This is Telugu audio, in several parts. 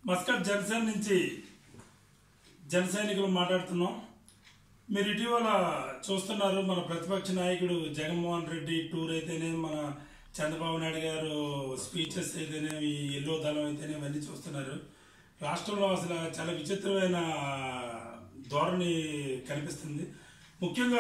మస్కట్ జనసేన నుంచి జన సైనికులు మాట్లాడుతున్నాం మీరు ఇటీవల చూస్తున్నారు మన ప్రతిపక్ష నాయకుడు జగన్మోహన్ రెడ్డి టూర్ అయితేనే మన చంద్రబాబు నాయుడు గారు స్పీచెస్ అయితేనే ఈ ఎల్లో దళం అయితేనే ఇవన్నీ చూస్తున్నారు రాష్ట్రంలో అసలు చాలా విచిత్రమైన ధోరణి కనిపిస్తుంది ముఖ్యంగా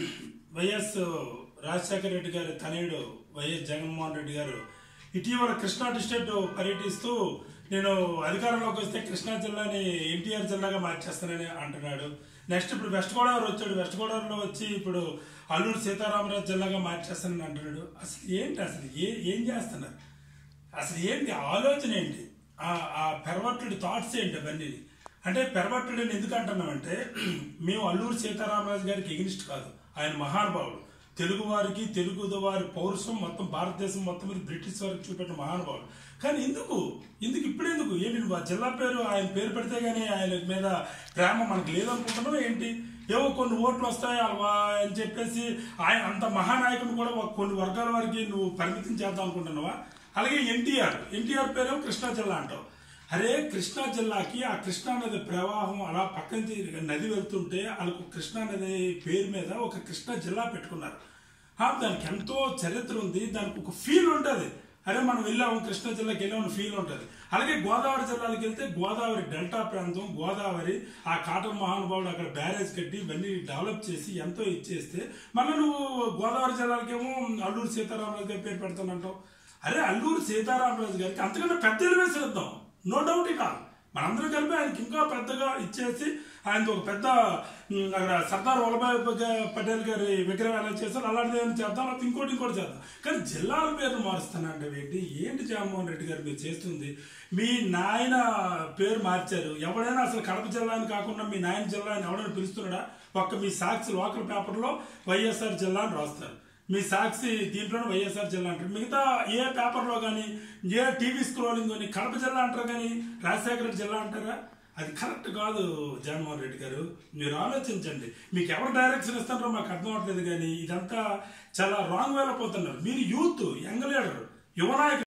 వైఎస్ రాజశేఖర రెడ్డి గారి తనయుడు వైఎస్ జగన్మోహన్ రెడ్డి గారు ఇటీవల కృష్ణా డిస్ట్రిక్ట్ పర్యటిస్తూ నేను అధికారంలోకి వస్తే కృష్ణా జిల్లాని ఎన్టీఆర్ జిల్లాగా మార్చేస్తానని అంటున్నాడు నెక్స్ట్ ఇప్పుడు వెస్ట్ గోదావరి వచ్చాడు వెస్ట్ గోదావరిలో వచ్చి ఇప్పుడు అల్లూరు సీతారామరాజు జిల్లాగా మార్చేస్తానని అంటున్నాడు అసలు ఏంటి అసలు ఏ ఏం చేస్తున్నారు అసలు ఏంటి ఆలోచన ఏంటి ఆ- ఆ పెరవట్టుడి థాట్స్ ఏంటి అవన్నీ అంటే పెరవట్టుడిని ఎందుకు అంటున్నామంటే మేము అల్లూరు సీతారామరాజు గారికి ఎగ్నిస్ట్ కాదు ఆయన మహానుభావుడు తెలుగు వారికి తెలుగు వారి పౌరుషం మొత్తం భారతదేశం మొత్తం మీద బ్రిటిష్ వారికి చూపెట్టిన మహానుభావుడు కానీ ఎందుకు ఎందుకు ఇప్పుడు ఎందుకు ఏంటి నువ్వు ఆ జిల్లా పేరు ఆయన పేరు పెడితే గానీ ఆయన మీద ప్రేమ మనకు లేదనుకుంటున్నావు ఏంటి ఏవో కొన్ని ఓట్లు వస్తాయి అలా అని చెప్పేసి ఆయన అంత మహానాయకుని కూడా ఒక కొన్ని వర్గాల వారికి నువ్వు పరిమితం చేద్దాం అనుకుంటున్నావా అలాగే ఎన్టీఆర్ ఎన్టీఆర్ పేరు కృష్ణా జిల్లా అంటావు అరే కృష్ణా జిల్లాకి ఆ కృష్ణా నది ప్రవాహం అలా పక్కన నుంచి నది వెళ్తుంటే వాళ్ళకు కృష్ణా నది పేరు మీద ఒక కృష్ణా జిల్లా పెట్టుకున్నారు ఆ, దానికి ఎంతో చరిత్ర ఉంది దానికి ఒక ఫీల్ ఉంటుంది అరే మనం వెళ్ళాము కృష్ణా జిల్లాకి వెళ్ళామని ఫీల్ ఉంటుంది అలాగే గోదావరి జిల్లాలకు వెళ్తే గోదావరి డెల్టా ప్రాంతం గోదావరి ఆ కాటన్ మహానుభావుడు అక్కడ బ్యారేజ్ కట్టి ఇవన్నీ డెవలప్ చేసి ఎంతో ఇచ్చేస్తే మళ్ళీ నువ్వు గోదావరి జిల్లాలకేమో అల్లూరు సీతారామరాజు గారి పేరు పెడతానంటావు అరే అల్లూరు సీతారామరాజు గారికి అంతకన్నా పెద్ద వేసేద్దాం నో డౌట్ ఇక మనందరం కలిపి ఆయనకి ఇంకా పెద్దగా ఇచ్చేసి ఆయనతో ఒక పెద్ద ఉమ్, అక్కడ సర్దార్ వల్లభాయ్ ప- పటేల్ గారి విగ్రహం ఎలా చేస్తారు అలాంటిది ఏమైనా చేద్దాం లేకపోతే ఇంకోటి ఇంకోటి చేద్దాం కానీ జిల్లాల పేర్లు మారుస్తానంటే ఏంటి ఏంటి జగన్మోహన్ రెడ్డి గారు మీరు చేస్తుంది మీ నాయన పేరు మార్చారు ఎవడైనా అసలు కడప జిల్లా అని కాకుండా మీ నాయన జిల్లా అని ఎవడైనా పిలుస్తున్నాడా ఒక్క మీ సాక్షి లోకల్ పేపర్లో వైఎస్ఆర్ జిల్లా అని రాస్తారు మీ సాక్షి దీంట్లోనే వైఎస్ఆర్ జిల్లా అంటారు మిగతా ఏ పేపర్లో కానీ ఏ టీవీ స్క్రోలింగ్ కానీ కడప జిల్లా అంటారు కానీ రాజశేఖర రెడ్డి జిల్లా అంటారా అది కరెక్ట్ కాదు జగన్మోహన్ రెడ్డి గారు మీరు ఆలోచించండి మీకు ఎవరు డైరెక్షన్ ఇస్తారో మాకు అర్థం అవట్లేదు కానీ ఇదంతా చాలా రాంగ్ వేలో పోతున్నారు మీరు యూత్ యంగ్ లీడర్ యువనాయకులు